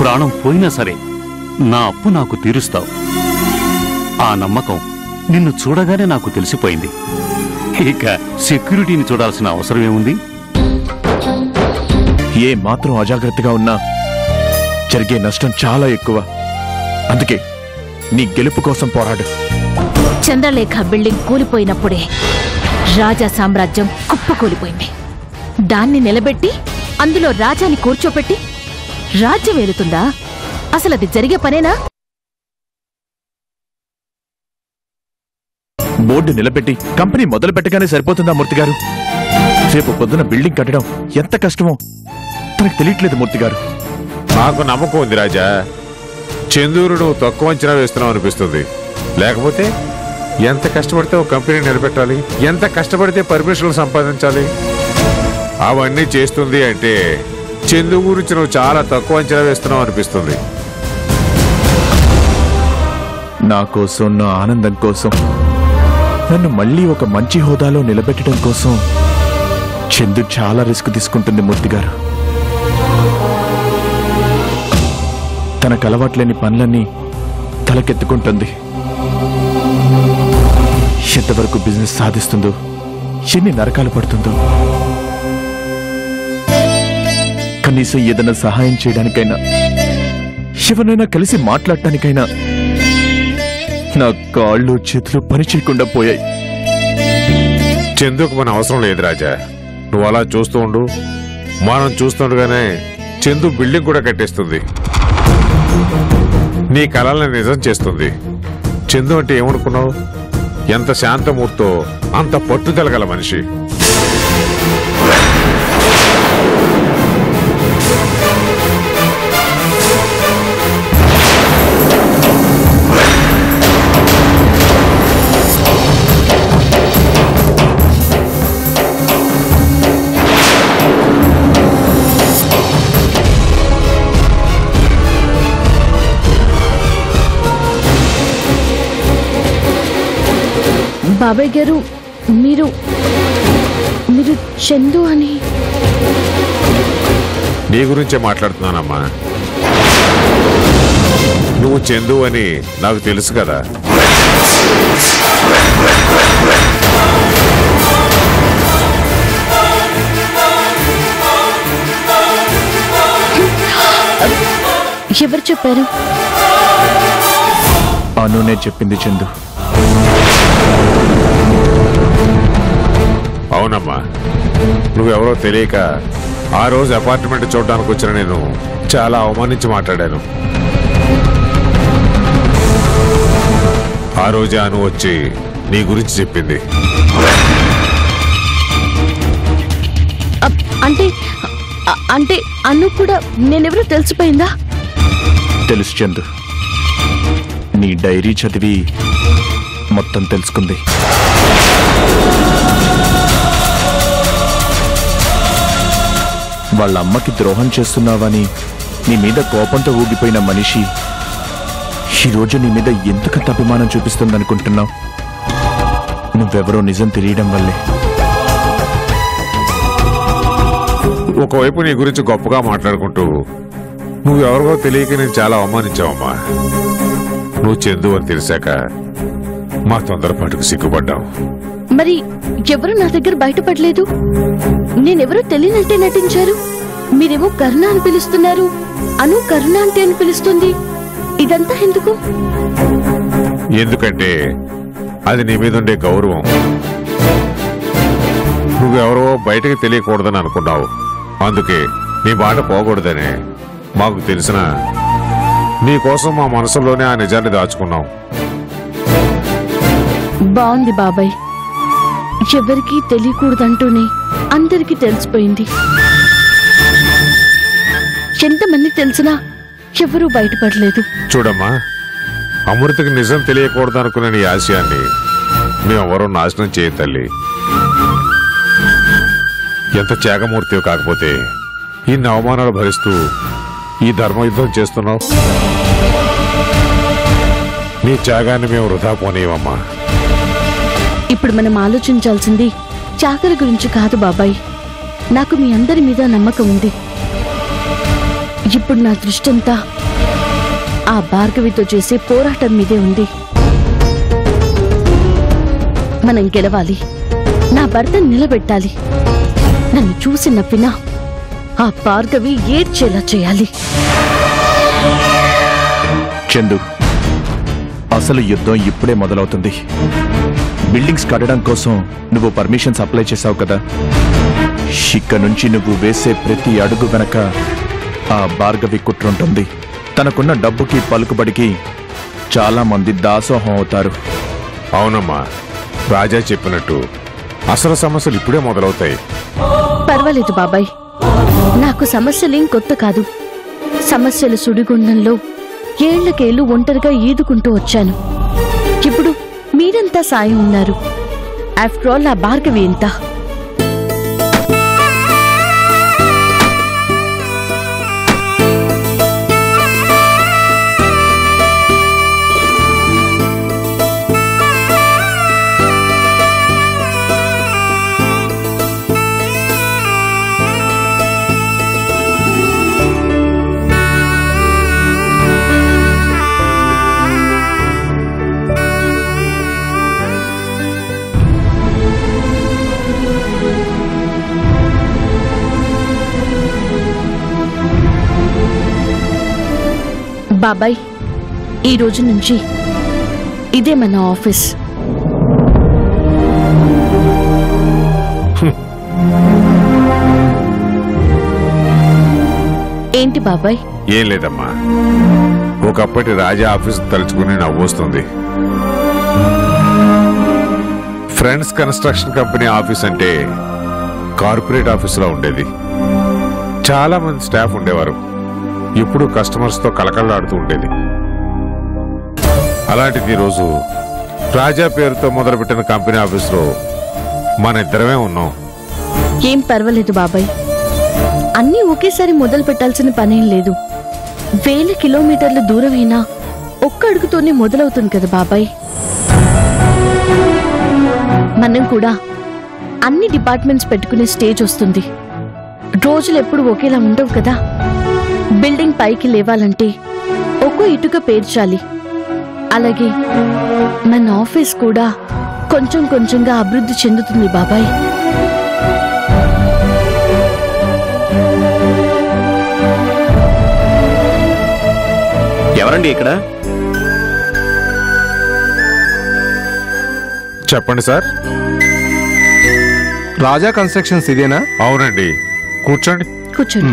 ప్రాణం పోయినా సరే నా అప్పు నాకు తీరుస్తావు ఆ నమ్మకం నిన్ను చూడగానే నాకు తెలిసిపోయింది ఇక సెక్యూరిటీని చూడాల్సిన అవసరం ఏముంది ఏ మాత్రం అజాగ్రత్తగా ఉన్నా జరిగే నష్టం చాలా ఎక్కువ అందుకే నీ గెలుపు కోసం పోరాడు చంద్రలేఖ బిల్డింగ్ కూలిపోయినప్పుడే రాజా సామ్రాజ్యం కుప్పకూలిపోయింది దాన్ని నిలబెట్టి అందులో రాజాని కూర్చోపెట్టి రాజ్యం వెళుతుందా అసలు అది జరిగే పనేనా బోర్డు నిలబెట్టి కంపెనీ మొదలు పెట్టగానే సరిపోతుందా మూర్తి గారు రేపు పొద్దున బిల్డింగ్ కట్టడం ఎంత కష్టమో తనకు తెలియట్లేదు మూర్తి గారు నాకు నమ్మకం ఉంది రాజా చందూరు నువ్వు తక్కువ అంచనా వేస్తున్నావు అనిపిస్తుంది లేకపోతే ఎంత కష్టపడితే ఒక కంపెనీ నిలబెట్టాలి ఎంత కష్టపడితే పర్మిషన్లు సంపాదించాలి అవన్నీ చేస్తుంది అంటే చందు గురించి నువ్వు చాలా తక్కువ అంచనా వేస్తున్నావు అనిపిస్తుంది నా కోసం నా ఆనందం కోసం నన్ను మళ్ళీ ఒక మంచి హోదాలో నిలబెట్టడం కోసం చందు చాలా రిస్క్ తీసుకుంటుంది మూర్తి గారు తనకు అలవాట్లేని పనులన్నీ తలకెత్తుకుంటుంది ఎంతవరకు బిజినెస్ సాధిస్తుందో ఎన్ని నరకాలు పడుతుందో కనీసం ఏదైనా సహాయం చేయడానికైనా ఎవరినైనా కలిసి మాట్లాడటానికైనా నా కాళ్ళు చేతులు పని చేయకుండా పోయాయి చందుకు మన అవసరం లేదు రాజా నువ్వు అలా చూస్తూ ఉండు మనం చూస్తుండగానే చందు బిల్డింగ్ కూడా కట్టేస్తుంది నీ కళల్ని నిజం చేస్తుంది చందు అంటే ఏమనుకున్నావు ఎంత శాంతమూర్తో అంత పట్టుదల గల మనిషి బాబాయ్ గారు మీరు మీరు చందు అని నీ గురించే మాట్లాడుతున్నానమ్మా నువ్వు చందు అని నాకు తెలుసు కదా ఎవరు చెప్పారు అనునే చెప్పింది చందు అవునమ్మా నువ్వెవరో తెలియక ఆ రోజు అపార్ట్మెంట్ చూడడానికి వచ్చిన నేను చాలా అవమానించి మాట్లాడాను ఆ రోజే అను వచ్చి నీ గురించి చెప్పింది అ- అంటే అ- అంటే అన్ను కూడా నేనెవరో తెలిసిపోయిందా తెలుసు చందు నీ డైరీ చదివి మొత్తం తెలుసుకుంది వాళ్ళ అమ్మకి ద్రోహం చేస్తున్నావని నీ మీద కోపంతో ఊగిపోయిన మనిషి ఈరోజు నీ మీద ఎందుకంత అభిమానం చూపిస్తుందనుకుంటున్నావు నువ్వెవరో నిజం తెలియడం వల్లే ఒకవైపు నీ గురించి గొప్పగా మాట్లాడుకుంటూ నువ్వెవరికో తెలియక నేను చాలా అవమానించావమ్మా నువ్వు చందు అని తెలిసాక మా తొందరపాటుకు సిగ్గుపడ్డాం మరి ఎవరు నా దగ్గర బయటపడలేదు నేనెవరో తెలియనట్టే నటించారు మీరేమో కరుణ అని పిలుస్తున్నారు అను కరుణ అంటే అని పిలుస్తుంది ఇదంతా ఎందుకు ఎందుకంటే అది నీ మీద ఉండే గౌరవం నువ్వెవరో బయటకు తెలియకూడదని అనుకున్నావు అందుకే నీ మాట పోకూడదనే మాకు తెలిసిన నీ కోసం మా మనసులోనే ఆ నిజాన్ని దాచుకున్నాం బాగుంది బాబాయ్ ఎవరికీ తెలియకూడదంటూనే అందరికీ తెలిసిపోయింది ఎంతమంది తెలిసినా ఎవరూ బయటపడలేదు చూడమ్మా అమృతకి నిజం తెలియకూడదు అనుకునే నీ ఆశయాన్ని మేమెవరూ నాశనం చేయ తల్లి ఎంత త్యాగమూర్తివి కాకపోతే ఇన్ని అవమానాలు భరిస్తూ ఈ ధర్మయుద్ధం చేస్తున్నావు నీ త్యాగాన్ని మేము వృధా పోనీయమమ్మా ఇప్పుడు మనం ఆలోచించాల్సింది చాకరి గురించి కాదు బాబాయ్ నాకు మీ అందరి మీద నమ్మకం ఉంది ఇప్పుడు నా దృష్టంతా ఆ భార్గవితో చేసే పోరాటం మీదే ఉంది మనం గెలవాలి నా భర్త నిలబెట్టాలి నన్ను చూసి నవ్వినా ఆ భార్గవి ఏడ్చేలా చేయాలి చందు అసలు యుద్ధం ఇప్పుడే మొదలవుతుంది బిల్డింగ్స్ కట్టడం కోసం నువ్వు పర్మిషన్స్ అప్లై చేశావు కదా ఇక్క నుంచి నువ్వు వేసే ప్రతి అడుగు వెనక ఆ భార్గవి కుట్రుంటుంది తనకున్న డబ్బుకి పలుకుబడికి చాలా మంది దాసోహం అవుతారు అవునమ్మా రాజా చెప్పినట్టు అసలు సమస్యలు ఇప్పుడే మొదలవుతాయి పర్వాలేదు బాబాయ్ నాకు సమస్యలేం కొత్త కాదు సమస్యల సుడిగుండంలో ఏళ్లకేళ్లు ఒంటరిగా ఈదుకుంటూ వచ్చాను ఇప్పుడు మీరంతా సాయం ఉన్నారు ఆఫ్టర్ ఆల్ ఆ భార్గవి ఎంత బాబాయ్ ఈ రోజు నుంచి ఇదే మన ఆఫీస్ ఏంటి బాబాయ్ ఏం లేదమ్మా ఒకప్పటి రాజా ఆఫీస్ తలుచుకుని నవ్వొస్తుంది ఫ్రెండ్స్ కన్స్ట్రక్షన్ కంపెనీ ఆఫీస్ అంటే కార్పొరేట్ ఆఫీసులో ఉండేది చాలా మంది స్టాఫ్ ఉండేవారు ఎప్పుడూ కస్టమర్స్తో కలకల్లాడుతూ ఉండేది అలాంటిది ఈరోజు రాజా పేరుతో మొదలుపెట్టిన కంపెనీ ఆఫీసులో మన ఇద్దరమే ఉన్నాం ఏం పర్వాలేదు బాబాయ్ అన్నీ ఒకేసారి మొదలు పెట్టాల్సిన పనేం లేదు వేల కిలోమీటర్ల దూరమైనా ఒక్క అడుగుతోనే మొదలవుతుంది కదా బాబాయ్ మనం కూడా అన్ని డిపార్ట్మెంట్స్ పెట్టుకునే స్టేజ్ వస్తుంది రోజులు ఎప్పుడు ఒకేలా ఉండవు కదా బిల్డింగ్ పైకి లేవాలంటే ఒక్కో ఇటుక పేర్చాలి అలాగే మన ఆఫీస్ కూడా కొంచెం కొంచెంగా అభివృద్ధి చెందుతుంది బాబాయ్ ఎవరండి ఇక్కడ చెప్పండి సార్ రాజా కన్స్ట్రక్షన్స్ ఇదేనా అవునండి కూర్చోండి కూర్చోండి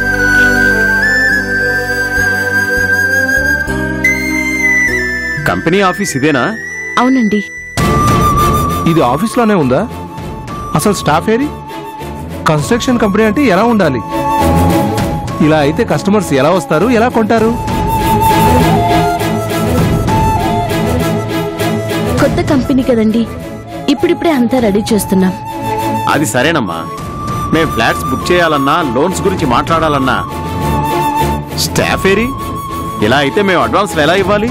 కంపెనీ ఆఫీస్ ఇదేనా అవునండి ఇది ఆఫీస్లోనే ఉందా అసలు స్టాఫ్ ఏరి కన్స్ట్రక్షన్ కంపెనీ అంటే ఎలా ఉండాలి ఇలా అయితే కస్టమర్స్ ఎలా వస్తారు ఎలా కొంటారు కొత్త కంపెనీ కదండి ఇప్పుడిప్పుడే అంతా రెడీ చేస్తున్నాం అది సరేనమ్మా మేం ఫ్లాట్స్ బుక్ చేయాలన్నా లోన్స్ గురించి మాట్లాడాలన్నా స్టాఫ్ ఏరి ఇలా అయితే మేము అడ్వాన్స్లు ఎలా ఇవ్వాలి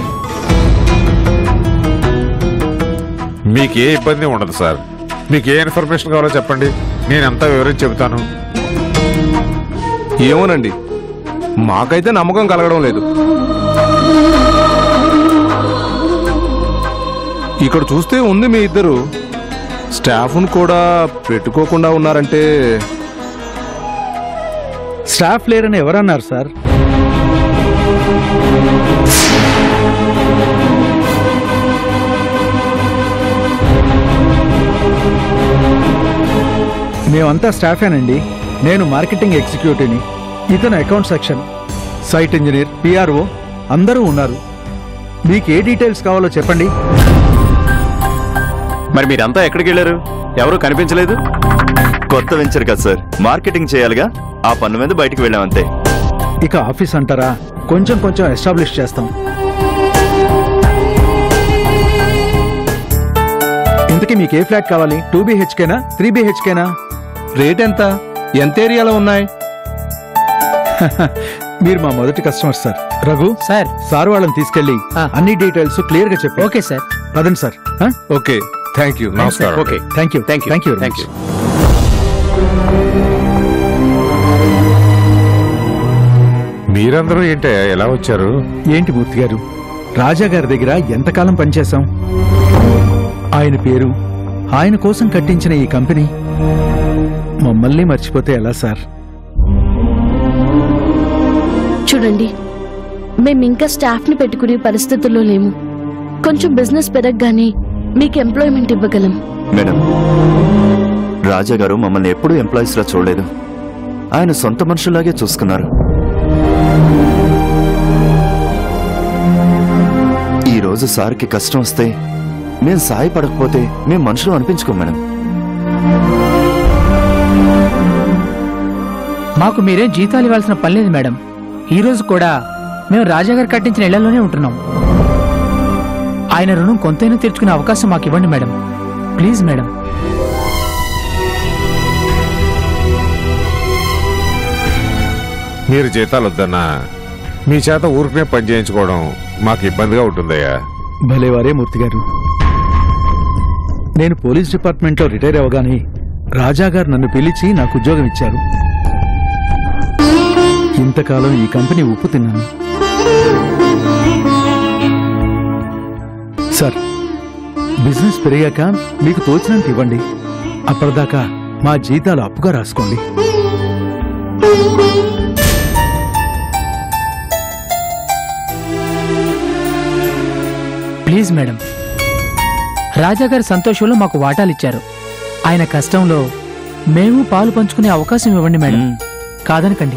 మీకు ఏ ఇబ్బంది ఉండదు సార్ మీకు ఏ ఇన్ఫర్మేషన్ కావాలో చెప్పండి నేను అంతా వివరించి చెబుతాను ఏమోనండి మాకైతే నమ్మకం కలగడం లేదు ఇక్కడ చూస్తే ఉంది మీ ఇద్దరు స్టాఫ్ను కూడా పెట్టుకోకుండా ఉన్నారంటే స్టాఫ్ లేరని ఎవరన్నారు సార్ మేమంతా స్టాఫేనండి నేను మార్కెటింగ్ ఎగ్జిక్యూటివ్ని ఇతను account section site engineer PRO అందరూ ఉన్నారు మీకు ఏ డీటెయిల్స్ కావాలో చెప్పండి మరి మీరంతా ఎక్కడికి వెళ్ళారు ఎవరు కనిపించలేదు కొత్త వెంచర్ కదా సార్ మార్కెటింగ్ చేయాలిగా ఆ పన్ను మీద బయటికి వెళ్ళామంతే ఇక ఆఫీస్ అంటారా కొంచెం కొంచెం ఎస్టాబ్లిష్ చేస్తాం ఇంతకీ మీకు ఏ ఫ్లాట్ కావాలి టూ బీహెచ్కేనా త్రీ బీహెచ్కేనా రేట్ ఎంత ఎంత ఏరియాలో ఉన్నాయి మీరు మా మొదటి customer sir Raghu sir sir వాళ్ళని తీసుకెళ్లి ఆ. అన్ని డీటెయిల్స్ క్లియర్ గా చెప్పి ఓకే సార్ పదండి సార్ ఓకే థ్యాంక్ యూ నమస్కారం okay thank you thank you thank you thank you మీరందరూ ఏంటయ్యా ఎలా వచ్చారు ఏంటి మూర్తి గారు రాజా గారి దగ్గర ఎంతకాలం పనిచేశాం ఆయన పేరు ఆయన కోసం కట్టించిన ఈ కంపెనీ మమ్మల్ని మర్చిపోతే ఎలా సార్ చూడండి మేము ఇంకా స్టాఫ్ని పెట్టుకునే పరిస్థితుల్లో లేము కొంచెం బిజినెస్ పెరగగానే మీకు ఎంప్లాయ్మెంట్ ఇవ్వగలం మేడం రాజా గారు మమ్మల్ని ఎప్పుడూ ఎంప్లాయీస్ లా చూడలేదు ఆయన సొంత మనుషులాగే చూసుకున్నారు ఈ రోజు సార్కి కష్టం వస్తే మేం సాయపడకపోతే మేం మనుషులు అనిపించుకోం మేడం మాకు మీరేం జీతాలు ఇవ్వాల్సిన పని లేదు మేడం ఈ రోజు కూడా మేము రాజాగారు కట్టించిన ఇళ్లలోనే ఉంటున్నాం ఆయన రుణం కొంతైనా తీర్చుకునే అవకాశం మాకు ఇవ్వండి మేడం ప్లీజ్ మేడం మీరు జీతాలు వద్దన్నా మీ చేత ఊరికనే పని చేయించుకోవడం మాకు ఇబ్బందిగా ఉంటుందయ్యా భలేవారే మూర్తి గారు నేను పోలీస్ డిపార్ట్మెంట్లో రిటైర్ అవ్వగానే రాజా గారు నన్ను పిలిచి నాకు ఉద్యోగం ఇచ్చారు ఇంతకాలం ఈ కంపెనీ ఉప్పు తిన్నాను సార్ బిజినెస్ పెరిగాక మీకు తోచినంత ఇవ్వండి అప్పటిదాకా మా జీతాలు అప్పుగా రాసుకోండి ప్లీజ్ మేడం రాజాగారి సంతోషంలో మాకు వాటాలు ఇచ్చారు ఆయన కష్టంలో మేము పాలు పంచుకునే అవకాశం ఇవ్వండి మేడం మ్మ్. కాదనకండి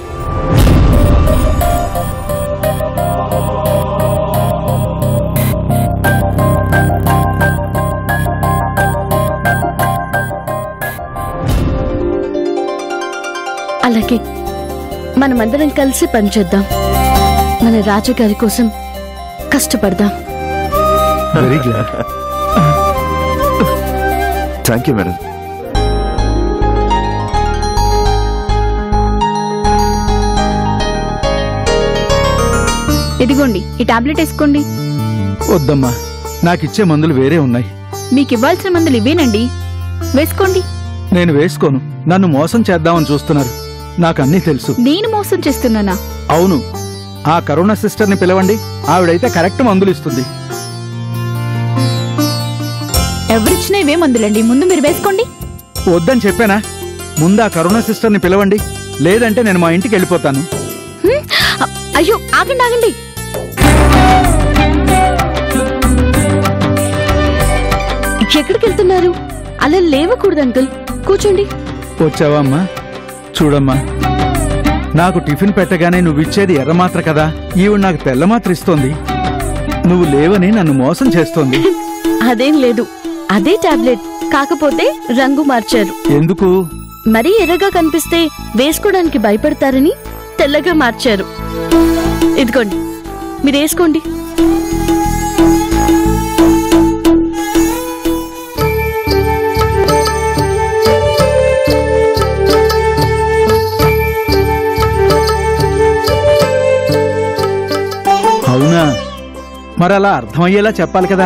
అలాగే మనమందరం కలిసి పనిచేద్దాం మన రాజుగారి కోసం కష్టపడదాం very glad thank you madam ఇదిగోండి ఈ టాబ్లెట్ వేసుకోండి వద్దమ్మా నాకిచ్చే మందులు వేరే ఉన్నాయి మీకు ఇవ్వాల్సిన మందులు ఇవేనండి వేసుకోండి నేను వేసుకోను నన్ను మోసం చేద్దామని చూస్తున్నారు నాకన్నీ తెలుసు నేను మోసం చేస్తున్నానా అవును ఆ కరోనా సిస్టర్ని పిలవండి ఆవిడైతే కరెక్ట్ మందులు ఇస్తుంది ఎవరిచ్చినా ఇవే మందులండి ముందు మీరు వేసుకోండి వద్దని చెప్పానా ముందు ఆ కరోనా సిస్టర్ని పిలవండి లేదంటే నేను మా ఇంటికి వెళ్ళిపోతాను హ్మ్? అ- అయ్యో ఆగండి ఆగండి ఎక్కడికి వెళ్తున్నారు అలా లేవకూడదు అంకుల్ కూర్చోండి వచ్చావా అమ్మా చూడమ్మా నాకు టిఫిన్ పెట్టగానే నువ్వు ఇచ్చేది ఎర్రమాత్ర కదా ఈవిడ నాకు తెల్లమాత్ర ఇస్తోంది నువ్వు లేవని నన్ను మోసం చేస్తోంది అదేం లేదు అదే టాబ్లెట్ కాకపోతే రంగు మార్చారు ఎందుకు మరీ ఎర్రగా కనిపిస్తే వేసుకోవడానికి భయపడతారని తెల్లగా మార్చారు ఇదిగోండి మీరు వేసుకోండి అవునా మరి అలా అర్థమయ్యేలా చెప్పాలి కదా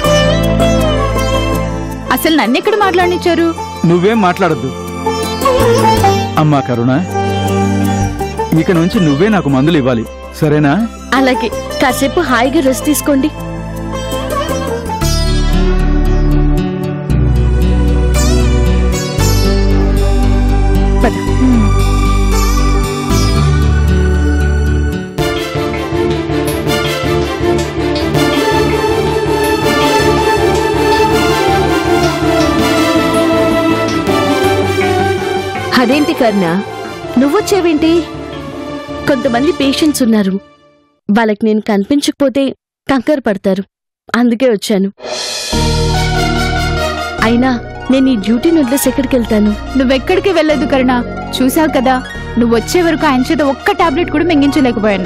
అసలు నన్నెక్కడ మాట్లాడినిచ్చారు నువ్వేం మాట్లాడద్దు అమ్మా కరుణ ఇక నుంచి నువ్వే నాకు మందులు ఇవ్వాలి సరేనా అలాగే కాసేపు హాయిగా రెస్ట్ తీసుకోండి పద అదేంటి కర్ణ నువ్వొచ్చేవేంటి కొంతమంది పేషెంట్స్ ఉన్నారు వాళ్ళకి నేను కనిపించకపోతే కంగారు పడతారు అందుకే వచ్చాను అయినా నేను ఈ డ్యూటీని వదిలేసి ఎక్కడికి వెళ్తాను నువ్వెక్కడికి వెళ్ళదు కరుణ చూసావు కదా నువ్వు వచ్చే వరకు ఆయన చేత ఒక్క టాబ్లెట్ కూడా మింగించలేకపోయాను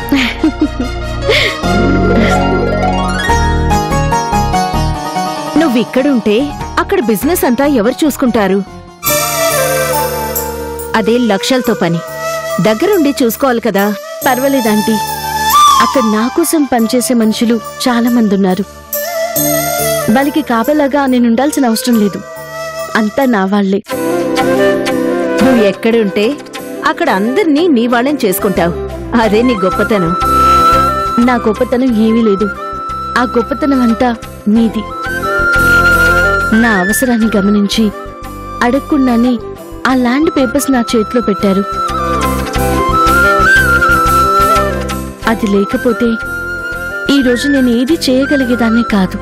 నువ్వు ఇక్కడుంటే అక్కడ బిజినెస్ అంతా ఎవరు చూసుకుంటారు అదే లక్షలతో పని దగ్గరుండి చూసుకోవాలి కదా పర్వాలేదాంటీ అక్కడ నా కోసం పనిచేసే మనుషులు చాలా మంది ఉన్నారు వాళ్ళకి కాపలాగా నేను ఉండాల్సిన అవసరం లేదు అంతా నా వాళ్లే నువ్వు ఎక్కడుంటే అక్కడ అందరినీ నీ వాళ్ళని చేసుకుంటావు అదే నీ గొప్పతనం నా గొప్పతనం ఏమీ లేదు ఆ గొప్పతనం అంతా మీది నా అవసరాన్ని గమనించి అడగకుండానే ఆ ల్యాండ్ పేపర్స్ నా చేతిలో పెట్టారు అది లేకపోతే ఈ రోజు నేను ఏది చేయగలిగేదాన్నే కాదు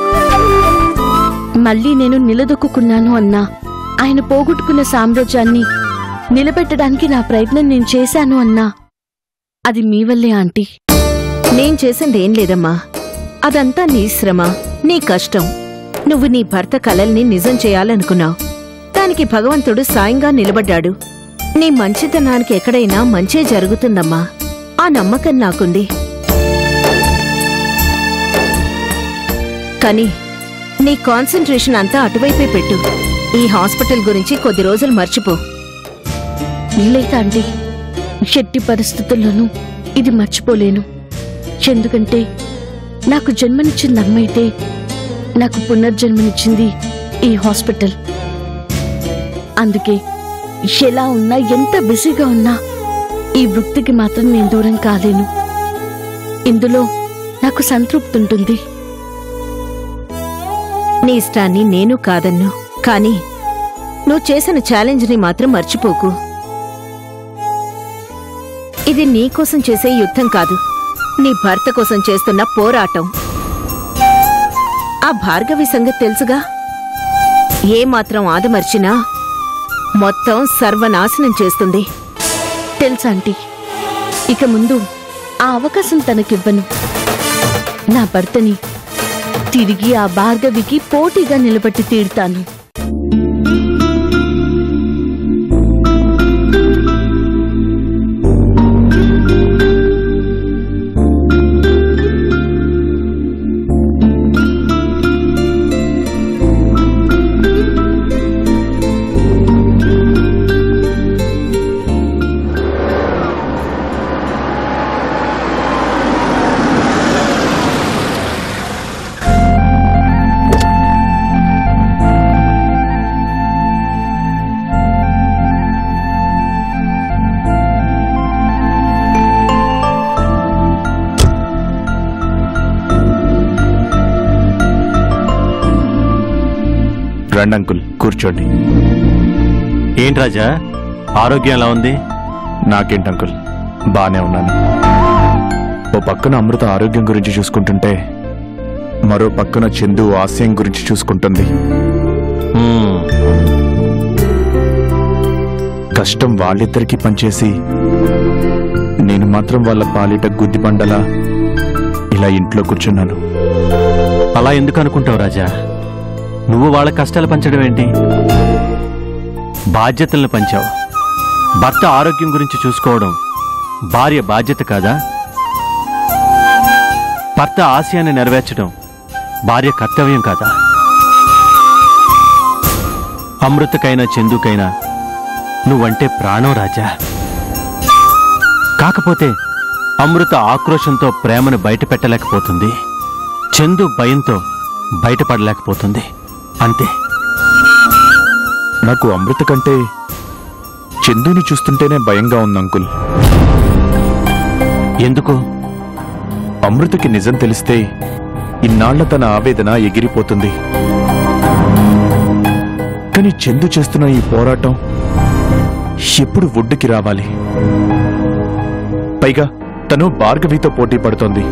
మళ్ళీ నేను నిలదొక్కున్నాను అన్నా ఆయన పోగొట్టుకున్న సామ్రాజ్యాన్ని నిలబెట్టడానికి నా ప్రయత్నం నేను చేశాను అన్నా అది మీ వల్లే ఆంటీ నేను చేసిందేం లేదమ్మా అదంతా నీ శ్రమ నీ కష్టం నువ్వు నీ భర్త కలల్ని నిజం చేయాలనుకున్నావు దానికి భగవంతుడు సాయంగా నిలబడ్డాడు నీ మంచితనానికి ఎక్కడైనా మంచే జరుగుతుందమ్మా ఆ నమ్మకం నాకుంది కానీ నీ కాన్సంట్రేషన్ అంతా అటువైపే పెట్టు ఈ హాస్పిటల్ గురించి కొద్ది రోజులు మర్చిపో లేక ఆంటీ ఎట్టి పరిస్థితుల్లోనూ ఇది మర్చిపోలేను ఎందుకంటే నాకు జన్మనిచ్చింది అమ్మైతే నాకు పునర్జన్మనిచ్చింది ఈ హాస్పిటల్ అందుకే ఎలా ఉన్నా ఎంత బిజీగా ఉన్నా ఈ వృత్తికి మాత్రం నేను దూరం కాలేను ఇందులో నాకు సంతృప్తి ఉంటుంది నీ ఇష్టాన్ని నేను కాదన్ను కానీ నువ్వు చేసిన ఛాలెంజ్ని మాత్రం మర్చిపోకు ఇది నీ కోసం చేసే యుద్ధం కాదు నీ భర్త కోసం చేస్తున్న పోరాటం ఆ భార్గవి సంగతి తెలుసుగా ఏ మాత్రం ఆదమర్చినా మొత్తం సర్వనాశనం చేస్తుంది తెలుసా ఆంటీ ఇక ముందు ఆ అవకాశం తనకివ్వను నా భర్తని తిరిగి ఆ భార్గవికి పోటీగా నిలబెట్టి తీరుతాను రండి అంకుల్ కూర్చోండి ఏంటి రాజా ఆరోగ్యం ఎలా ఉంది నాకేంటి అంకుల్ బానే ఉన్నాను ఓ పక్కన అమృత ఆరోగ్యం గురించి చూసుకుంటుంటే మరో పక్కన చందు ఆశయం గురించి చూసుకుంటుంది హ్మ్, కష్టం వాళ్ళిద్దరికీ పనిచేసి నేను మాత్రం వాళ్ళ పాలిట గుద్దిబండలా ఇలా ఇంట్లో కూర్చున్నాను అలా ఎందుకు అనుకుంటావు రాజా నువ్వు వాళ్ళ కష్టాలు పంచడం ఏంటి బాధ్యతలను పంచావు భర్త ఆరోగ్యం గురించి చూసుకోవడం భార్య బాధ్యత కాదా భర్త ఆశయాన్ని నెరవేర్చడం భార్య కర్తవ్యం కాదా అమృతకైనా చందుకైనా నువ్వంటే ప్రాణం రాజా కాకపోతే అమృత ఆక్రోశంతో ప్రేమను బయట పెట్టలేకపోతుంది చందు భయంతో బయటపడలేకపోతుంది అంతే నాకు అమృత కంటే చందుని చూస్తుంటేనే భయంగా ఉంది అంకుల్ ఎందుకు అమృతకి నిజం తెలిస్తే ఇన్నాళ్ల తన ఆవేదన ఎగిరిపోతుంది కానీ చందు చేస్తున్న ఈ పోరాటం ఎప్పుడు ఒడ్డుకి రావాలి పైగా తను భార్గవితో పోటీ పడుతోంది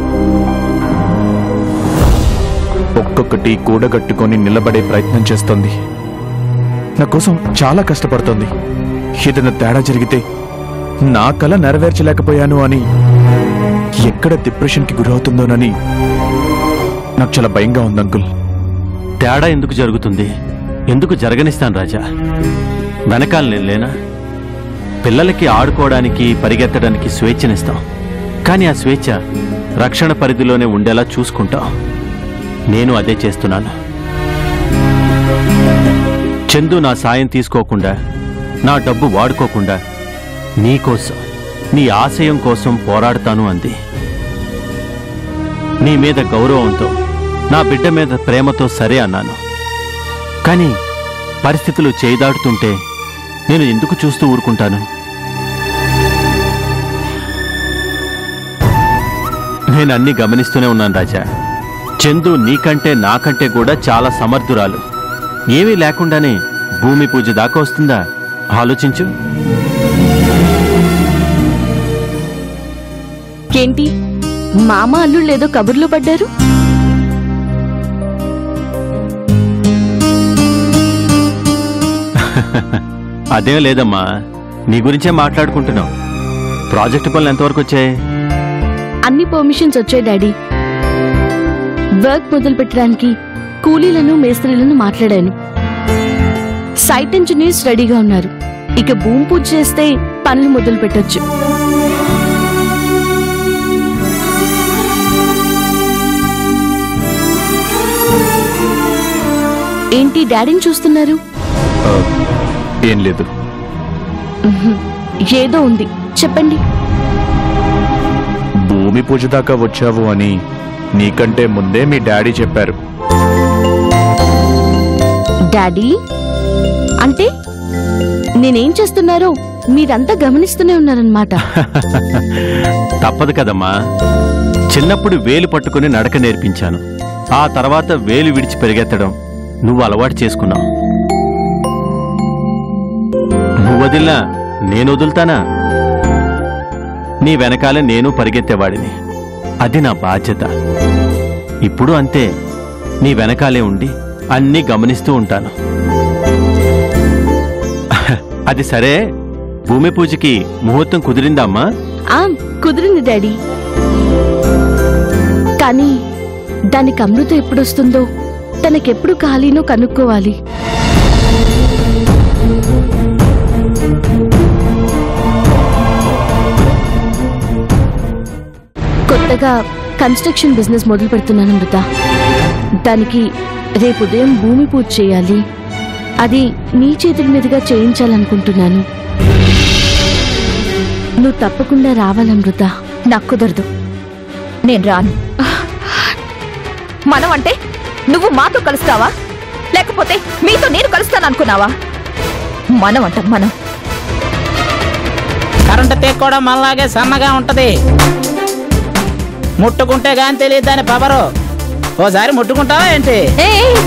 ఒక్కొక్కటి కూడగట్టుకొని నిలబడే ప్రయత్నం చేస్తోంది నా కోసం చాలా కష్టపడుతోంది ఏదైనా తేడా జరిగితే నా కల నెరవేర్చలేకపోయాను అని ఎక్కడ డిప్రెషన్కి గురవుతుందోనని నాకు చాలా భయంగా ఉంది అంకుల్ తేడా ఎందుకు జరుగుతుంది ఎందుకు జరగనిస్తాను రాజా వెనకాల నేను లేనా పిల్లలకి ఆడుకోవడానికి పరిగెత్తడానికి స్వేచ్ఛనిస్తాం కానీ ఆ స్వేచ్ఛ రక్షణ పరిధిలోనే ఉండేలా చూసుకుంటాం నేను అదే చేస్తున్నాను చందు నా సాయం తీసుకోకుండా నా డబ్బు వాడుకోకుండా నీ కోసం నీ ఆశయం కోసం పోరాడతాను అంది నీ మీద గౌరవంతో నా బిడ్డ మీద ప్రేమతో సరే అన్నాను కానీ పరిస్థితులు చేయిదాటుతుంటే నేను ఎందుకు చూస్తూ ఊరుకుంటాను నేను అన్ని గమనిస్తూనే ఉన్నాను రాజా చందు నీకంటే నాకంటే కూడా చాలా సమర్థురాలు ఏమీ లేకుండానే భూమి పూజ దాకా వస్తుందా ఆలోచించు ఏంటి మామ అల్లుళ్ళేదో కబుర్లు పడ్డారు అదేం లేదమ్మా నీ గురించే మాట్లాడుకుంటున్నాం ప్రాజెక్ట్ పనులు ఎంతవరకు వచ్చాయి అన్ని పర్మిషన్స్ వచ్చాయి డాడీ వర్క్ మొదలు పెట్టడానికి కూలీలను మేస్త్రీలను మాట్లాడాను సైట్ ఇంజనీర్స్ రెడీగా ఉన్నారు ఇక భూమి పూజ చేస్తే పనులు మొదలు పెట్టొచ్చు ఏంటి డాడీని చూస్తున్నారు ఆ, ఏం లేదు ఉహుం, ఏదో ఉంది చెప్పండి భూమి పూజ దాకా వచ్చావు అని నీకంటే ముందే మీ డాడీ చెప్పారు డాడీ అంటే నేనేం చేస్తున్నారో మీరంతా గమనిస్తూనే ఉన్నారనమాట తప్పదు కదమ్మా చిన్నప్పుడు వేలు పట్టుకుని నడక నేర్పించాను ఆ తర్వాత వేలు విడిచి పెరిగెత్తడం నువ్వు అలవాటు చేసుకున్నావు నువ్వు వదిలినా నేను వదులుతానా నీ వెనకాలే నేను పరిగెత్తేవాడిని అది నా బాధ్యత ఇప్పుడు అంతే నీ వెనకాలే ఉండి అన్నీ గమనిస్తూ ఉంటాను అది సరే భూమి పూజకి ముహూర్తం కుదిరిందా అమ్మా ఆ కుదిరింది డాడీ కానీ దానికి అమృతం ఎప్పుడొస్తుందో తనకెప్పుడు ఖాళీనో కనుక్కోవాలి కొత్తగా కన్స్ట్రక్షన్ బిజినెస్ మొదలు పెడుతున్నాను అమృత దానికి రేపు ఉదయం భూమి పూజ చేయాలి అది నీ చేతుల మీదుగా చేయించాలనుకుంటున్నాను నువ్వు తప్పకుండా రావాలమృత నాకు కుదరదు నేను రాను మనం అంటే నువ్వు మాతో కలుస్తావా లేకపోతే మీతో నేను కలుస్తాను అనుకున్నావా మనం అంట మనం కరెంటు తీగ కూడా మనలాగే సన్నగా ఉంటది ముట్టుకుంటే గాని తెలియదు దాని పవరు ఓసారి ముట్టుకుంటావా ఏంటి